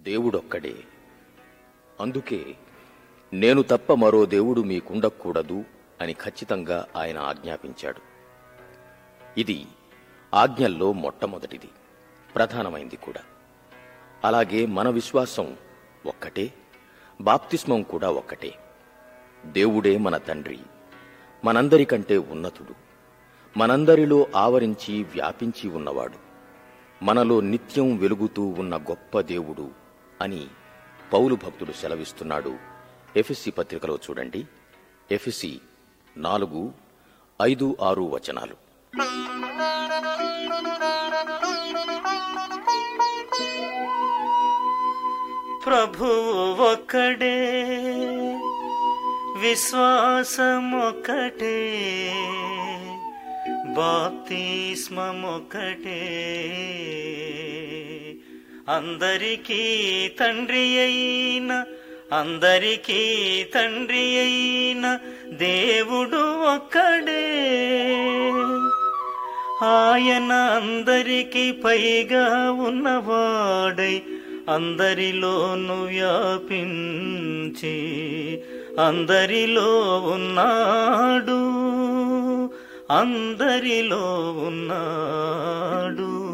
దేవుడొక్కడే అందుకే నేను తప్ప మరో దేవుడు మీకుండకూడదు అని ఖచ్చితంగా ఆయన ఆజ్ఞాపించాడు ఇది ఆజ్ఞల్లో మొట్టమొదటిది ప్రధానమైంది కూడా అలాగే మన విశ్వాసం ఒక్కటే బాప్తిస్మం కూడా ఒక్కటే దేవుడే మన తండ్రి మనందరికంటే ఉన్నతుడు మనందరిలో ఆవరించి వ్యాపించి ఉన్నవాడు మనలో నిత్యం వెలుగుతూ ఉన్న గొప్ప దేవుడు అని పౌలు భక్తుడు సెలవిస్తున్నాడు ఎఫెసి పత్రికలో చూడండి ఎఫెసి నాలుగు ఐదు ఆరు వచనాలు ప్రభువు ఒక్కడే విశ్వాసమొక్కటే బాప్తిస్మమొక్కటే అందరికీ తండ్రి అయిన అందరికీ తండ్రి అయిన దేవుడు ఒక్కడే ఆయన అందరికి పైగా ఉన్నవాడై అందరిలోను వ్యాపించి అందరిలో ఉన్నాడు అందరిలో ఉన్నాడు